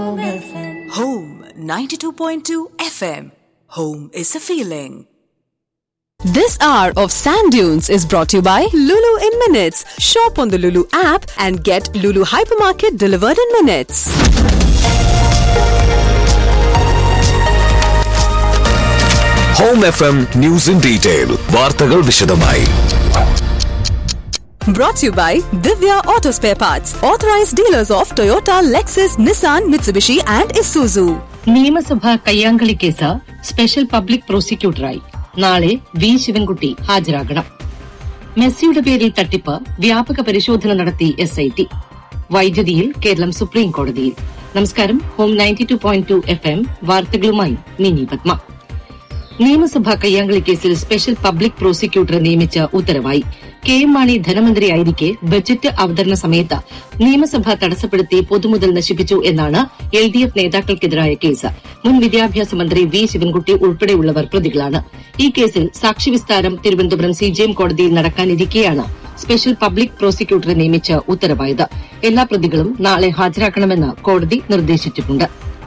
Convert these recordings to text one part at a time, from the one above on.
Home FM. Home 92.2 FM. Home is a feeling. This hour of Sand Dunes is brought to you by Lulu in Minutes. Shop on the Lulu app and get Lulu Hypermarket delivered in minutes. Home F M news in detail വാർത്തകൾ വിശദമായി Brought to you by Divya Auto Spare Parts, authorized dealers of Toyota, Lexus, Nissan, Mitsubishi, and Isuzu. നിയമസഭ കയ്യാങ്കളി case special public പ്രോസിക്യൂട്ടറായി നാളെ V Sivankutty ഹാജരാകണം മെസ്സിയുടെ പേരിൽ തട്ടിപ്പ് വ്യാപക പരിശോധന നടത്തി എസ് ഐ ടി വൈദ്യുതിയിൽ കേരളം സുപ്രീം കോടതിയിൽ നമസ്കാരം home ninety two point two F M വാർത്തകളുമായി മിനി പത്മ നിയമസഭാ കയ്യാങ്കളി കേസിൽ സ്പെഷ്യൽ പബ്ലിക് പ്രോസിക്യൂട്ടറെ നിയമിച്ച ഉത്തരവായി കെ എം മാണി ധനമന്ത്രിയായിരിക്കെ ബജറ്റ് അവതരണ സമയത്ത് നിയമസഭ തടസ്സപ്പെടുത്തി പൊതുമുതൽ നശിപ്പിച്ചു എന്നാണ് എൽ ഡി എഫ് നേതാക്കൾക്കെതിരായ കേസ് മുൻ വിദ്യാഭ്യാസ മന്ത്രി വി ശിവൻകുട്ടി ഉൾപ്പെടെയുള്ളവർ പ്രതികളാണ് ഈ കേസിൽ സാക്ഷിവിസ്താരം തിരുവനന്തപുരം സി ജെ എം കോടതിയിൽ നടക്കാനിരിക്കെയാണ് സ്പെഷ്യൽ പബ്ലിക് പ്രോസിക്യൂട്ടറെ നിയമിച്ച് ഉത്തരവായത് എല്ലാ പ്രതികളും നാളെ ഹാജരാക്കണമെന്ന് കോടതി നിർദ്ദേശിച്ചിട്ടുണ്ട്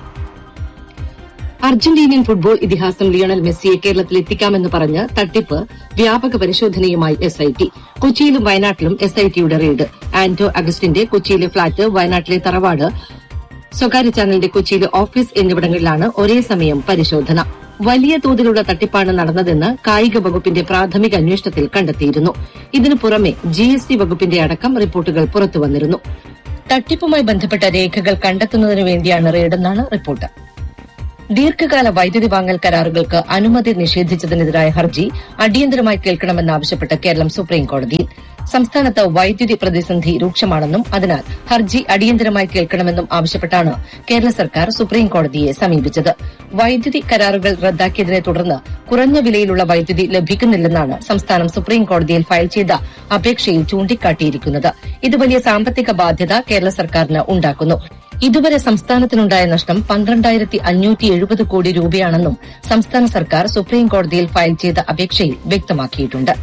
അർജന്റീനിയൻ ഫുട്ബോൾ ഇതിഹാസം ലിയണൽ മെസ്സിയെ കേരളത്തിൽ എത്തിക്കാമെന്ന് പറഞ്ഞ് തട്ടിപ്പ് വ്യാപക പരിശോധനയുമായി എസ് ഐ ടി കൊച്ചിയിലും വയനാട്ടിലും എസ് ഐ ടിയുടെ റെയ്ഡ് ആന്റോ അഗസ്റ്റിന്റെ കൊച്ചിയിലെ ഫ്ളാറ്റ് വയനാട്ടിലെ തറവാട് സ്വകാര്യ ചാനലിന്റെ കൊച്ചിയിലെ ഓഫീസ് എന്നിവിടങ്ങളിലാണ് ഒരേ സമയം പരിശോധന വലിയ തോതിലുള്ള തട്ടിപ്പാണ് നടന്നതെന്ന് കായിക വകുപ്പിന്റെ പ്രാഥമിക അന്വേഷണത്തിൽ കണ്ടെത്തിയിരുന്നു ഇതിനു പുറമെ ജി എസ് ടി വകുപ്പിന്റെ അടക്കം റിപ്പോർട്ടുകൾ പുറത്തുവന്നിരുന്നു തട്ടിപ്പുമായി ബന്ധപ്പെട്ട രേഖകൾ കണ്ടെത്തുന്നതിനു വേണ്ടിയാണ് റെയ്ഡെന്നാണ് റിപ്പോർട്ട് ദീർഘകാല വൈദ്യുതി വാങ്ങൽ കരാറുകൾക്ക് അനുമതി നിഷേധിച്ചതിനെതിരായ ഹർജി അടിയന്തരമായി കേൾക്കണമെന്നാവശ്യപ്പെട്ട് കേരളം സുപ്രീം കോടതിയിൽ സംസ്ഥാനത്ത് വൈദ്യുതി പ്രതിസന്ധി രൂക്ഷമാണെന്നും അതിനാൽ ഹർജി അടിയന്തരമായി കേൾക്കണമെന്നും ആവശ്യപ്പെട്ടാണ് കേരള സർക്കാർ സുപ്രീം കോടതിയെ സമീപിച്ചത് വൈദ്യുതി കരാറുകൾ റദ്ദാക്കിയതിനെ തുടർന്ന് കുറഞ്ഞ വിലയിലുള്ള വൈദ്യുതി ലഭിക്കുന്നില്ലെന്നാണ് സംസ്ഥാനം സുപ്രീം കോടതിയിൽ ഫയൽ ചെയ്ത അപേക്ഷയിൽ ചൂണ്ടിക്കാട്ടിയിരിക്കുന്നത് ഇത് വലിയ സാമ്പത്തിക ബാധ്യത കേരള സർക്കാരിന് ഉണ്ടാക്കുന്നു ഇതുവരെ സംസ്ഥാനത്തിനുണ്ടായ നഷ്ടം പന്ത്രണ്ടായിരത്തി അഞ്ഞൂറ്റി എഴുപത് കോടി രൂപയാണെന്നും സംസ്ഥാന സർക്കാർ സുപ്രീം കോടതിയിൽ ഫയൽ ചെയ്ത അപേക്ഷയിൽ വ്യക്തമാക്കിയിട്ടുണ്ട്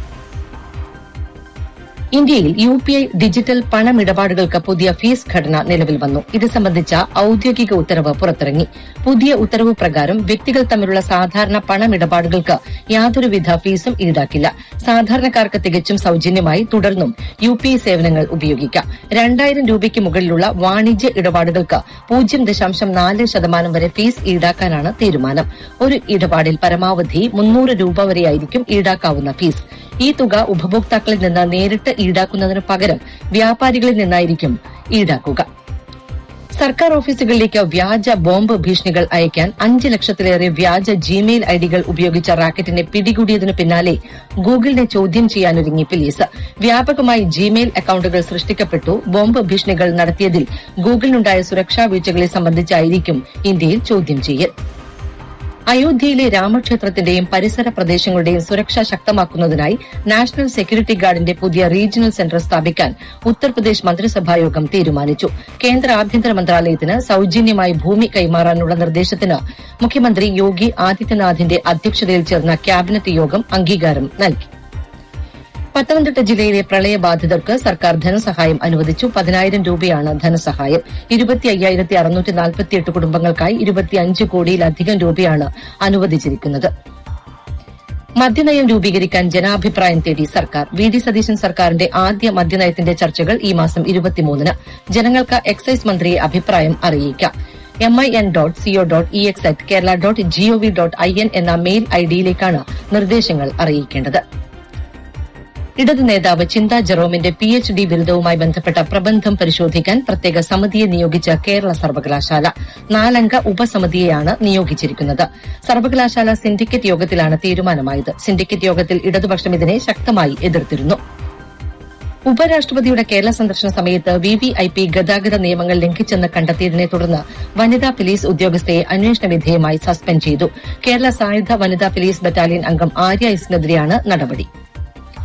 ഇന്ത്യയിൽ യു പി ഐ ഡിജിറ്റൽ പണമിടപാടുകൾക്ക് പുതിയ ഫീസ് ഘടന നിലവിൽ വന്നു ഇത് സംബന്ധിച്ച ഔദ്യോഗിക ഉത്തരവ് പുറത്തിറങ്ങി പുതിയ ഉത്തരവ് പ്രകാരം വ്യക്തികൾ തമ്മിലുള്ള സാധാരണ പണമിടപാടുകൾക്ക് യാതൊരുവിധ ഫീസും ഈടാക്കില്ല സാധാരണക്കാർക്ക് തികച്ചും സൌജന്യമായി തുടർന്നും യു പി ഐ സേവനങ്ങൾ ഉപയോഗിക്കാം രണ്ടായിരം രൂപയ്ക്ക് മുകളിലുള്ള വാണിജ്യ ഇടപാടുകൾക്ക് പൂജ്യം ദശാംശം നാല് ശതമാനം വരെ ഫീസ് ഈടാക്കാനാണ് തീരുമാനം ഒരു ഇടപാടിൽ പരമാവധി മുന്നൂറ് രൂപ വരെയായിരിക്കും ഈടാക്കാവുന്ന ഫീസ് ഈ തുക ഉപഭോക്താക്കളിൽ നിന്ന് നേരിട്ട് ഈടാക്കുന്നതിന് പകരം വ്യാപാരികളിൽ നിന്നായിരിക്കും ഈടാക്കുക സർക്കാർ ഓഫീസുകളിലേക്ക് വ്യാജ ബോംബ് ഭീഷണികൾ അയക്കാൻ അഞ്ച് ലക്ഷത്തിലേറെ വ്യാജ ജിമെയിൽ ഐഡികൾ ഉപയോഗിച്ച റാക്കറ്റിനെ പിടികൂടിയതിനു പിന്നാലെ ഗൂഗിളിനെ ചോദ്യം ചെയ്യാനൊരുങ്ങി പോലീസ് വ്യാപകമായി ജിമെയിൽ അക്കൌണ്ടുകൾ സൃഷ്ടിക്കപ്പെട്ടു ബോംബ് ഭീഷണികൾ നടത്തിയതിൽ ഗൂഗിളിനുണ്ടായ സുരക്ഷാ വീഴ്ചകളെ സംബന്ധിച്ചായിരിക്കും ഇന്ത്യയിൽ ചോദ്യം ചെയ്യൽ അയോധ്യയിലെ രാമക്ഷേത്രത്തിന്റെയും പരിസര പ്രദേശങ്ങളുടെയും സുരക്ഷ ശക്തമാക്കുന്നതിനായി നാഷണൽ സെക്യൂരിറ്റി ഗാർഡിന്റെ പുതിയ റീജിയണൽ സെന്റർ സ്ഥാപിക്കാൻ ഉത്തർപ്രദേശ് മന്ത്രിസഭായോഗം തീരുമാനിച്ചു കേന്ദ്ര ആഭ്യന്തര മന്ത്രാലയത്തിന് സൌജന്യമായി ഭൂമി കൈമാറാനുള്ള നിർദ്ദേശത്തിന് മുഖ്യമന്ത്രി യോഗി ആദിത്യനാഥിന്റെ അധ്യക്ഷതയിൽ ചേർന്ന ക്യാബിനറ്റ് യോഗം അംഗീകാരം നൽകി പത്തനംതിട്ട ജില്ലയിലെ പ്രളയബാധിതർക്ക് സർക്കാർ ധനസഹായം അനുവദിച്ചു പതിനായിരം രൂപയാണ് ധനസഹായം ഇരുപത്തി അയ്യായിരത്തി അറുന്നൂറ്റി നാൽപ്പത്തിയെട്ട് കുടുംബങ്ങൾക്കായി ഇരുപത്തിയഞ്ച് കോടിയിലധികം രൂപയാണ് അനുവദിച്ചിരിക്കുന്നത് മദ്യനയം രൂപീകരിക്കാൻ ജനാഭിപ്രായം തേടി സർക്കാർ വി ഡി സതീശൻ സർക്കാരിന്റെ ആദ്യ മദ്യനയത്തിന്റെ ചർച്ചകൾ ഈ മാസം ഇരുപത്തിമൂന്നിന് ജനങ്ങൾക്ക് എക്സൈസ് മന്ത്രിയെ അഭിപ്രായം അറിയിക്കാം M I N dot C O dot E X at Kerala dot G O V dot I N എന്ന മെയിൽ ഐഡിയിലേക്കാണ് നിർദ്ദേശങ്ങൾ അറിയിക്കേണ്ടത് ഇടത് നേതാവ് ചിന്ത ജെറോമിന്റെ പി എച്ച് ഡി ബിരുദവുമായി ബന്ധപ്പെട്ട പ്രബന്ധം പരിശോധിക്കാൻ പ്രത്യേക സമിതിയെ നിയോഗിച്ച കേരള സർവകലാശാല നാലംഗ ഉപസമിതിയെയാണ് നിയോഗിച്ചിരിക്കുന്നത് സർവകലാശാല സിൻഡിക്കേറ്റ് യോഗത്തിലാണ് തീരുമാനമായത് സിൻഡിക്കേറ്റ് യോഗത്തിൽ ഇടതുപക്ഷം ഇതിനെ ശക്തമായി എതിർത്തിരുന്നു ഉപരാഷ്ട്രപതിയുടെ കേരള സന്ദർശന സമയത്ത് വി വി ഐ പി ഗതാഗത നിയമങ്ങൾ ലംഘിച്ചെന്ന് കണ്ടെത്തിയതിനെ തുടർന്ന് വനിതാ പോലീസ് ഉദ്യോഗസ്ഥയെ അന്വേഷണ വിധേയമായി സസ്പെൻഡ് ചെയ്തു കേരള സായുധ വനിതാ പോലീസ് ബറ്റാലിയൻ അംഗം ആര്യ എസിനെതിരെയാണ് നടപടി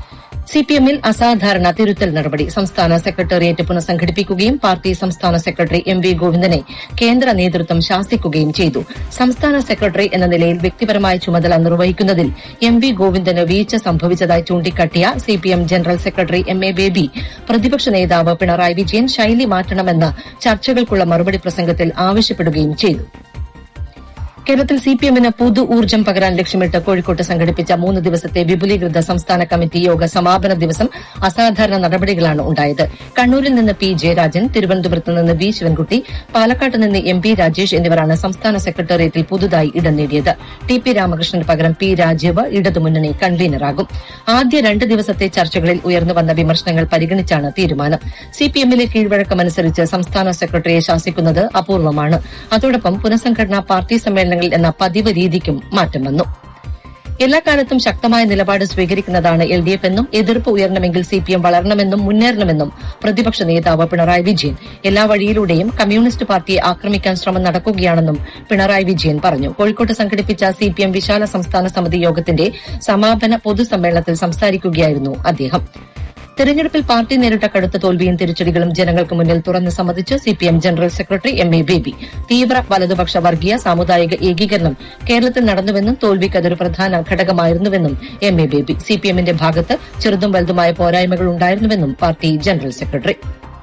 സിപിഎമ്മിൽ അസാധാരണ തിരുത്തൽ നടപടി സംസ്ഥാന സെക്രട്ടേറിയറ്റ് പുനഃസംഘടിപ്പിക്കുകയും പാർട്ടി സംസ്ഥാന സെക്രട്ടറി എം വി ഗോവിന്ദനെ കേന്ദ്ര നേതൃത്വം ശാസിക്കുകയും ചെയ്തു സംസ്ഥാന സെക്രട്ടറി എന്ന നിലയിൽ വ്യക്തിപരമായ ചുമതല നിർവഹിക്കുന്നതിൽ എം വി ഗോവിന്ദന് വീഴ്ച സംഭവിച്ചതായി ചൂണ്ടിക്കാട്ടിയ C P M general secretary M A Baby പ്രതിപക്ഷ നേതാവ് പിണറായി വിജയൻ ശൈലി മാറ്റണമെന്ന് ചർച്ചകൾക്കുള്ള മറുപടി പ്രസംഗത്തിൽ ആവശ്യപ്പെടുകയും ചെയ്തു കേരളത്തിൽ സിപിഎമ്മിന് പുതു ഊർജ്ജം പകരാൻ ലക്ഷ്യമിട്ട് കോഴിക്കോട്ട് സംഘടിപ്പിച്ച മൂന്ന് ദിവസത്തെ വിപുലീകൃത സംസ്ഥാന കമ്മിറ്റി യോഗ സമാപന ദിവസം അസാധാരണ നടപടികളാണ് ഉണ്ടായത് കണ്ണൂരിൽ നിന്ന് പി ജയരാജൻ തിരുവനന്തപുരത്ത് നിന്ന് വി ശിവൻകുട്ടി പാലക്കാട്ട് നിന്ന് എം പി രാജേഷ് എന്നിവരാണ് സംസ്ഥാന സെക്രട്ടേറിയറ്റിൽ പുതുതായി ഇടം നേടിയത് ടി പി രാമകൃഷ്ണന് പകരം പി രാജീവ് ഇടതുമുന്നണി കൺവീനറാകും ആദ്യ രണ്ട് ദിവസത്തെ ചർച്ചകളിൽ ഉയർന്നുവന്ന വിമർശനങ്ങൾ പരിഗണിച്ചാണ് തീരുമാനം സിപിഎമ്മിലെ കീഴ്വഴക്കമനുസരിച്ച് സംസ്ഥാന സെക്രട്ടറിയെ ശാസിക്കുന്നത് അപൂർവമാണ് അതോടൊപ്പം പുനഃസംഘടനാ പാർട്ടി സമ്മേളനങ്ങളിൽ എന്ന പതിവ് രീതിക്കും മാറ്റം വന്നു എല്ലാ കാലത്തും ശക്തമായ നിലപാട് സ്വീകരിക്കുന്നതാണ് എൽ ഡി എഫ് എന്നും എതിർപ്പ് ഉയരണമെങ്കിൽ സി പി എം വളരണമെന്നും മുന്നേറണമെന്നും പ്രതിപക്ഷ നേതാവ് പിണറായി വിജയൻ എല്ലാ വഴിയിലൂടെയും കമ്മ്യൂണിസ്റ്റ് പാർട്ടിയെ ആക്രമിക്കാൻ ശ്രമം നടക്കുകയാണെന്നും പിണറായി വിജയൻ പറഞ്ഞു കോഴിക്കോട്ട് സംഘടിപ്പിച്ച സി പി എം വിശാല സംസ്ഥാന സമിതി യോഗത്തിന്റെ സമാപന പൊതുസമ്മേളനത്തിൽ സംസാരിക്കുകയായിരുന്നു അദ്ദേഹം തെരഞ്ഞെടുപ്പിൽ പാർട്ടി നേരിട്ട കടുത്ത തോൽവിയും തിരിച്ചടികളും ജനങ്ങൾക്ക് മുന്നിൽ തുറന്ന് സമ്മതിച്ച് C P M general secretary M A Baby തീവ്ര വലതുപക്ഷ വർഗീയ സാമുദായിക ഏകീകരണം കേരളത്തിൽ നടന്നുവെന്നും തോൽവിക്ക് അതൊരു പ്രധാന ഘടകമായിരുന്നുവെന്നും എം എ ബേബി സിപിഎമ്മിന്റെ ഭാഗത്ത് ചെറുതും വലുതുമായ പോരായ്മകൾ ഉണ്ടായിരുന്നുവെന്നും പാർട്ടി ജനറൽ സെക്രട്ടറി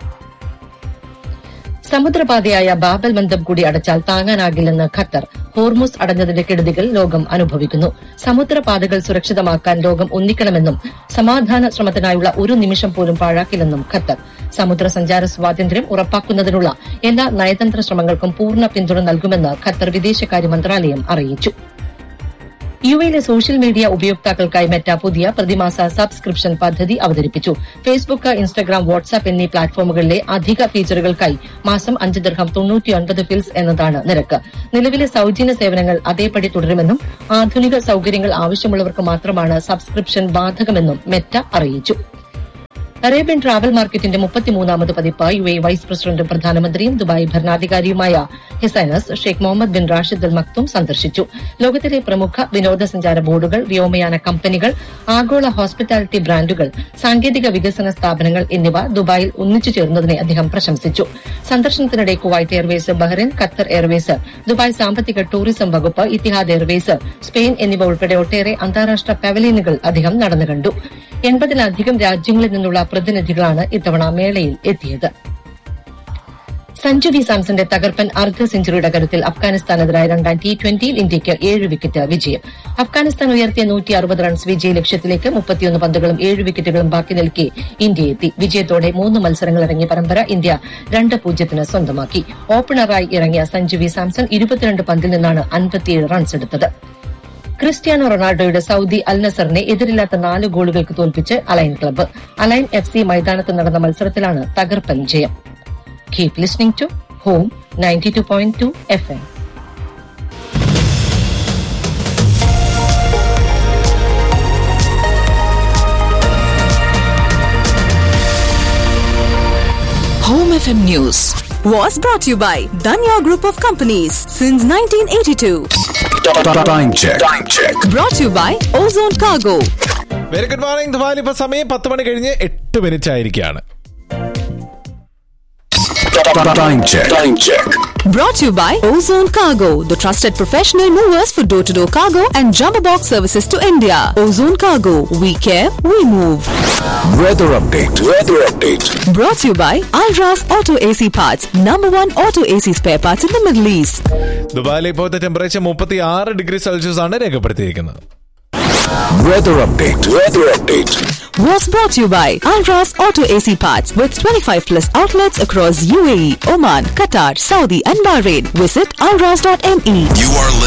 സമുദ്രപാതയായ ബാബൽ മന്ദം കൂടി അടച്ചാൽ താങ്ങാനാകില്ലെന്ന് ഖത്തർ ഹോർമുസ് അടഞ്ഞതിന്റെ കെടുതികൾ ലോകം അനുഭവിക്കുന്നു സമുദ്രപാതകൾ സുരക്ഷിതമാക്കാൻ ലോകം ഒന്നിക്കണമെന്നും സമാധാന ശ്രമത്തിനായുള്ള ഒരു നിമിഷം പോലും പാഴാക്കില്ലെന്നും ഖത്തർ സമുദ്ര സഞ്ചാര സ്വാതന്ത്ര്യം ഉറപ്പാക്കുന്നതിനുള്ള എല്ലാ നയതന്ത്ര ശ്രമങ്ങൾക്കും പൂർണ്ണ പിന്തുണ നൽകുമെന്ന് ഖത്തർ വിദേശകാര്യ മന്ത്രാലയം അറിയിച്ചു യു എയിലെ സോഷ്യൽ മീഡിയ ഉപയോക്താക്കൾക്കായി മെറ്റ പുതിയ പ്രതിമാസ സബ്സ്ക്രിപ്ഷൻ പദ്ധതി അവതരിപ്പിച്ചു ഫേസ്ബുക്ക് ഇൻസ്റ്റഗ്രാം വാട്സ്ആപ്പ് എന്നീ പ്ലാറ്റ്ഫോമുകളിലെ അധിക ഫീച്ചറുകൾക്കായി മാസം അഞ്ച് ദർഹം തൊണ്ണൂറ്റിയൊൻപത് ഫിൽസ് എന്നതാണ് നിരക്ക് നിലവിലെ സൌജന്യ സേവനങ്ങൾ അതേപടി തുടരുമെന്നും ആധുനിക സൌകര്യങ്ങൾ ആവശ്യമുള്ളവർക്ക് മാത്രമാണ് സബ്സ്ക്രിപ്ഷൻ ബാധകമെന്നും മെറ്റ അറിയിച്ചു അറേബ്യൻ ട്രാവൽ മാർക്കറ്റിന്റെ മുപ്പത്തിമൂന്നാമത് പതിപ്പ് യു എ വൈസ് പ്രസിഡന്റും പ്രധാനമന്ത്രിയും ദുബായ് ഭരണാധികാരിയുമായ his highness Sheikh Mohammed bin Rashid Al Maktoum സന്ദർശിച്ചു ലോകത്തിലെ പ്രമുഖ വിനോദസഞ്ചാര ബോർഡുകൾ വ്യോമയാന കമ്പനികൾ ആഗോള ഹോസ്പിറ്റാലിറ്റി ബ്രാൻഡുകൾ സാങ്കേതിക വികസന സ്ഥാപനങ്ങൾ എന്നിവ ദുബായിൽ ഒന്നിച്ചു ചേർന്നതിനെ അദ്ദേഹം പ്രശംസിച്ചു സന്ദർശനത്തിനിടെ Kuwait Airways Bahrain Qatar Airways Dubai സാമ്പത്തിക ടൂറിസം വകുപ്പ് ഇത്തിഹാദ് എയർവേസ് സ്പെയിൻ എന്നിവ ഉൾപ്പെടെ ഒട്ടേറെ അന്താരാഷ്ട്ര പവലിയനുകൾ അദ്ദേഹം നടന്നുകണ്ടു എൺപതിലധികം രാജ്യങ്ങളിൽ നിന്നുള്ള പ്രതിനിധികളാണ് ഇത്തവണ മേളയിൽ എത്തിയത് സഞ്ജു വി സാംസന്റെ തകർപ്പൻ അർദ്ധ സെഞ്ചുറിയുടെ കരുത്തിൽ അഫ്ഗാനിസ്ഥാനെതിരായ രണ്ടാം ടി ട്വന്റിയിൽ ഇന്ത്യയ്ക്ക് ഏഴ് വിക്കറ്റ് വിജയം അഫ്ഗാനിസ്ഥാൻ ഉയർത്തിയ നൂറ്റി അറുപത് റൺസ് വിജയ ലക്ഷ്യത്തിലേക്ക് മുപ്പത്തിയൊന്ന് പന്തുകളും ഏഴ് വിക്കറ്റുകളും ബാക്കി നിൽക്കെ ഇന്ത്യ എത്തി വിജയത്തോടെ മൂന്ന് മത്സരങ്ങളിറങ്ങിയ പരമ്പര ഇന്ത്യ രണ്ട് പൂജ്യത്തിന് സ്വന്തമാക്കി ഓപ്പണറായി ഇറങ്ങിയ സഞ്ജു വി സാംസൺ ഇരുപത്തിരണ്ട് പന്തിൽ നിന്നാണ് അൻപത്തിയേഴ് റൺസ് എടുത്തത് ക്രിസ്ത്യാനോ റൊണാൾഡോയുടെ സൌദി അൽ നസറിനെ എതിരില്ലാത്ത നാല് ഗോളുകൾക്ക് തോൽപ്പിച്ച് Al Ain club Al Ain F C മൈതാനത്ത് നടന്ന മത്സരത്തിലാണ് തകർപ്പൻ ജയം keep listening to home ninety two point two F M Home FM News. Was brought to you by Danya Group of Companies since 1982. Time check. Time check. Brought to you by Ozone Cargo. Very good morning ദുബായിൽ ഇപ്പൊ സമയം പത്ത് മണി കഴിഞ്ഞ് എട്ട് minute ആയിരിക്കുകയാണ് Time check. Time check. Brought to you by Ozone Cargo, the trusted professional movers for door to door cargo and jumbo box services to India. Ozone Cargo, we care, we move. Weather update. Weather update. Brought to you by Alras Auto AC Parts, number one auto AC spare parts in the Middle East. ദുബായിലെ ഇപ്പോഴത്തെ temperature മുപ്പത്തി ആറ് degree Celsius ആണ് രേഖപ്പെടുത്തിയിരിക്കുന്നത് Weather update. Weather update. Was brought to you by Alras Auto AC Parts with 25 plus outlets across UAE, Oman, Qatar, Saudi, and Bahrain. Visit alras.me. You are